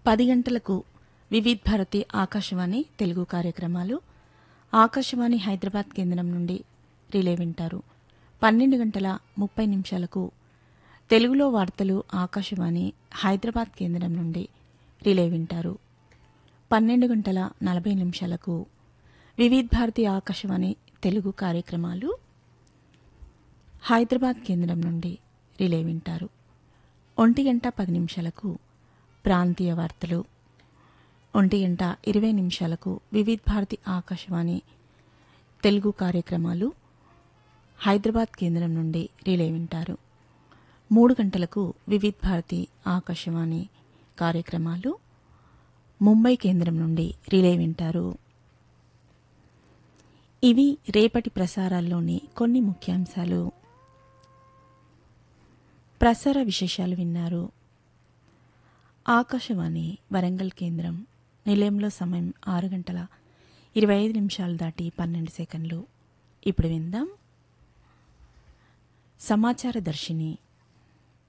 పది గంటలకు వివిధ్ భారతి ఆకాశవాణి తెలుగు కార్యక్రమాలు ఆకాశవాణి హైదరాబాద్ కేంద్రం నుండి రిలే వింటారు పన్నెండు గంటల ముప్పై నిమిషాలకు తెలుగులో వార్తలు ఆకాశవాణి హైదరాబాద్ కేంద్రం నుండి రిలే వింటారు పన్నెండు గంటల నలభై నిమిషాలకు వివిధ్ భారతి ఆకాశవాణి తెలుగు కార్యక్రమాలు హైదరాబాద్ కేంద్రం నుండి రిలే వింటారు ఒంటి గంట పది నిమిషాలకు ప్రాంతీయ వార్తలు ఒంటి గంట ఇరవై నిమిషాలకు వివిధ్ భారతి ఆకాశవాణి తెలుగు కార్యక్రమాలు హైదరాబాద్ కేంద్రం నుండి రిలే వింటారు మూడు గంటలకు వివిధ్ భారతి ఆకాశవాణి కార్యక్రమాలు ముంబై కేంద్రం నుండి రిలే వింటారు ఇవి రేపటి ప్రసారాల్లోని కొన్ని ముఖ్యాంశాలు ప్రసార విశేషాలు విన్నారు ఆకాశవాణి వరంగల్ కేంద్రం నిలయంలో సమయం ఆరు గంటల ఇరవై ఐదు నిమిషాలు దాటి పన్నెండు సెకండ్లు ఇప్పుడు విందాం సమాచార దర్శిని